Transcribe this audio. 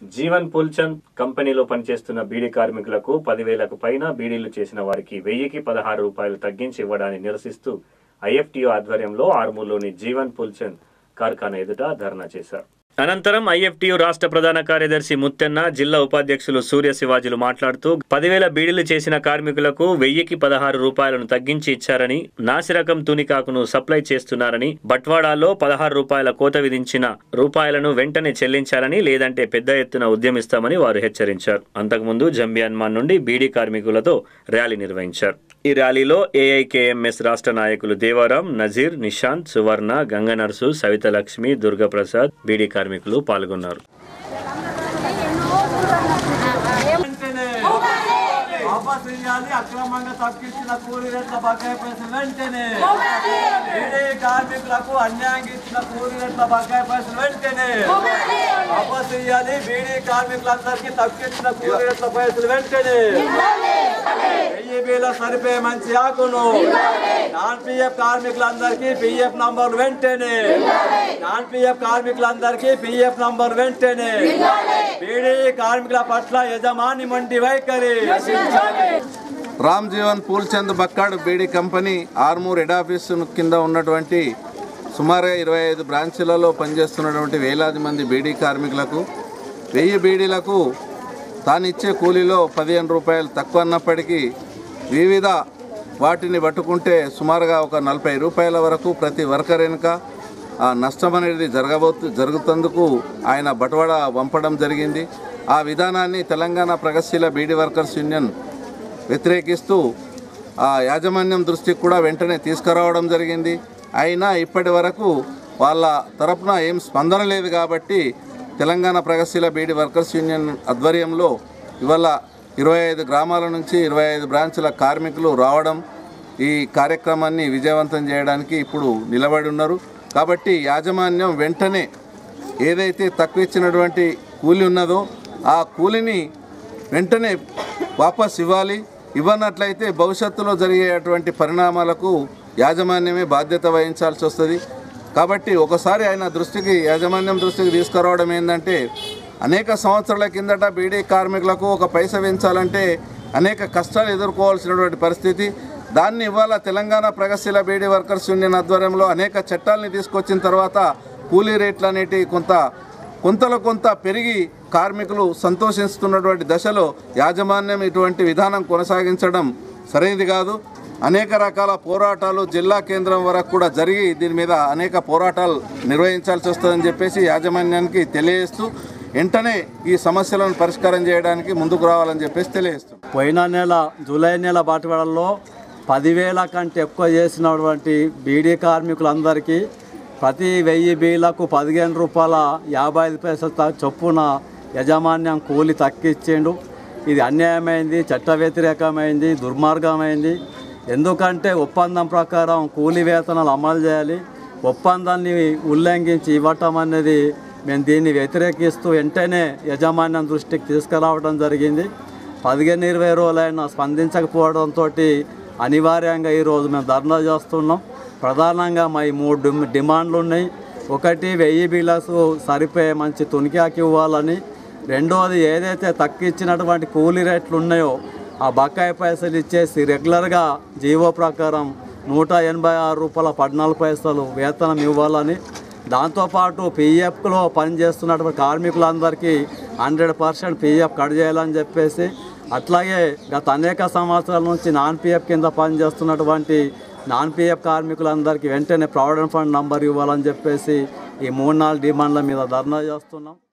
జీవన్ పుల్చంద్ కంపెనీలో పనిచేస్తున్న బీడీ కార్మికులకు పదివేలకు పైన బీడీలు చేసిన వారికి వెయ్యికి పదహారు రూపాయలు తగ్గించి ఇవ్వడాన్ని నిరసిస్తూ ఐఎఫ్టీఓ ఆధ్వర్యంలో ఆర్మూర్లోని జీవన్ పుల్చంద్ కార్ఖానా ఎదుట ధర్నా చేశారు అనంతరం ఐఎఫ్టీయు రాష్ట్ర ప్రధాన కార్యదర్శి ముత్తెన్న జిల్లా ఉపాధ్యక్షులు సూర్య శివాజీలు మాట్లాడుతూ పదివేల బీడీలు చేసిన కార్మికులకు వెయ్యికి పదహారు రూపాయలను తగ్గించి ఇచ్చారని నాసిరకం తునికాకును సప్లై చేస్తున్నారని బట్వాడాలో పదహారు రూపాయల కోత విధించిన రూపాయలను వెంటనే చెల్లించాలని లేదంటే పెద్ద ఎత్తున ఉద్యమిస్తామని వారు హెచ్చరించారు అంతకుముందు జంబియాన్మాన్ నుండి బీడీ కార్మికులతో ర్యాలీ నిర్వహించారు ఈ ర్యాలీలో ఏఐకేఎంఎస్ రాష్ట్ర నాయకులు దేవారాం నజీర్ నిశాంత్ సువర్ణ గంగనర్సు సవితలక్ష్మి దుర్గప్రసాద్ బీడీ కార్మికులు పాల్గొన్నారు వెంటనే వాపస్ ఇవ్వాలి అక్రమంగా తప్పించిన కూలీ రేట్ల బకాయి పైసలు వెంటనే బీడీ కార్మికులకు అన్యాయం ఇచ్చిన కూలీ రేట్ల బకాయి పైసలు వెంటనే వాపస్ ఇవ్వాలి బీడీ కార్మికులందరికీ తప్పించిన కూలీ రేట్ల పైసలు వెంటనే వెయ్యి వేల సరిపోయే మంచి ఆకును నాన్ పిఎఫ్ కార్మికులందరికీ పిఎఫ్ నంబర్ వెంటనే నాన్ పిఎఫ్ కార్మికులందరికీ పిఎఫ్ నంబర్ వెంటనే బీడీ కార్మికుల పట్ల యజమాని మండి వైఖరి Ram Jeevan Poolchand Bakkad beedi company Armoor head office కింద ఉన్నటువంటి సుమారుగా ఇరవై ఐదు బ్రాంచీలలో పనిచేస్తున్నటువంటి వేలాది మంది బీడీ కార్మికులకు వెయ్యి బీడీలకు తాను ఇచ్చే కూలీలో పదిహేను రూపాయలు తక్కువ అన్నప్పటికీ వివిధ వాటిని పట్టుకుంటే సుమారుగా ఒక నలభై రూపాయల వరకు ప్రతి వర్కర్ వెనుక ఆ నష్టం అనేది జరగబోతు జరుగుతందుకు ఆయన బటవాడ పంపడం జరిగింది ఆ విధానాన్ని తెలంగాణ ప్రగతిశీల బీడీ వర్కర్స్ యూనియన్ వ్యతిరేకిస్తూ ఆ యాజమాన్యం దృష్టికి కూడా వెంటనే తీసుకురావడం జరిగింది అయినా ఇప్పటి వరకు వాళ్ళ తరపున ఏం స్పందన లేదు కాబట్టి తెలంగాణ ప్రగతిశీల బీడీ వర్కర్స్ యూనియన్ ఆధ్వర్యంలో ఇవాళ ఇరవై ఐదు గ్రామాల నుంచి ఇరవై ఐదు బ్రాంచుల కార్మికులు రావడం ఈ కార్యక్రమాన్ని విజయవంతం చేయడానికి ఇప్పుడు నిలబడి ఉన్నారు కాబట్టి యాజమాన్యం వెంటనే ఏదైతే తక్కువ ఇచ్చినటువంటి కూలి ఉన్నదో ఆ కూలిని వెంటనే వాపస్ ఇవ్వాలి ఇవ్వనట్లయితే భవిష్యత్తులో జరిగేటువంటి పరిణామాలకు యాజమాన్యమే బాధ్యత వహించాల్సి వస్తుంది కాబట్టి ఒకసారి ఆయన దృష్టికి యాజమాన్యం దృష్టికి తీసుకురావడం ఏంటంటే అనేక సంవత్సరాల కిందట బీడీ కార్మికులకు ఒక పైస పెంచాలంటే అనేక కష్టాలు ఎదుర్కోవాల్సినటువంటి పరిస్థితి దాన్ని ఇవాళ తెలంగాణ ప్రగతిశీల బీడీ వర్కర్స్ యూనియన్ ఆధ్వర్యంలో అనేక చట్టాలని తీసుకొచ్చిన తర్వాత కూలీ రేట్లు అనేటివి కొంత కొంతలో కొంత పెరిగి కార్మికులు సంతోషిస్తున్నటువంటి దశలో యాజమాన్యం ఇటువంటి విధానం కొనసాగించడం సరైనది కాదు అనేక రకాల పోరాటాలు జిల్లా కేంద్రం వరకు కూడా జరిగి దీని మీద అనేక పోరాటాలు నిర్వహించాల్సి వస్తుందని చెప్పేసి యాజమాన్యానికి తెలియజేస్తూ వెంటనే ఈ సమస్యలను పరిష్కారం చేయడానికి ముందుకు రావాలని చెప్పేసి తెలియజేస్తుంది పోయిన నెల జూలై నెల బాటివాడల్లో పదివేల కంటే ఎక్కువ చేసినటువంటి బీడీ కార్మికులందరికీ ప్రతి వెయ్యి బీలకు పదిహేను రూపాయల యాభై ఐదు పైసలు త- చొప్పున యజమాన్యం కూలి తక్కిచ్చిండు ఇది అన్యాయమైంది చట్ట వ్యతిరేకమైంది దుర్మార్గమైంది ఎందుకంటే ఒప్పందం ప్రకారం కూలి వేతనాలు అమలు చేయాలి ఒప్పందాన్ని ఉల్లంఘించి ఇవ్వటం అనేది మేము దీన్ని వ్యతిరేకిస్తూ వెంటనే యజమాన్యం దృష్టికి తీసుకురావడం జరిగింది పదిహేను ఇరవై రోజులైనా స్పందించకపోవడంతో అనివార్యంగా ఈరోజు మేము ధర్నా చేస్తున్నాం ప్రధానంగా మా ఈ మూడు డిమ్- డిమాండ్లు ఉన్నాయి ఒకటి వెయ్యి బిల్లకు సరిపోయే మంచి తునికాకి ఇవ్వాలని రెండోది ఏదైతే తక్కిచ్చినటువంటి కూలీ రేట్లు ఉన్నాయో ఆ బకాయి పైసలు ఇచ్చేసి రెగ్యులర్గా జీవో ప్రకారం నూట ఎనభై ఆరు రూపాయల పద్నాలుగు పైసలు వేతనం ఇవ్వాలని దాంతోపాటు పీఎఫ్లో పనిచేస్తున్నటువంటి కార్మికులందరికీ హండ్రెడ్ పర్సెంట్ పీఎఫ్ కట్ చేయాలని చెప్పేసి అట్లాగే గత అనేక సంవత్సరాల నుంచి నాన్ పీఎఫ్ కింద పనిచేస్తున్నటువంటి నాన్ పీఎఫ్ కార్మికులందరికీ వెంటనే ప్రావిడెంట్ ఫండ్ నంబర్ ఇవ్వాలని చెప్పేసి ఈ మూడు నాలుగు డిమాండ్ల మీద ధర్నా చేస్తున్నాం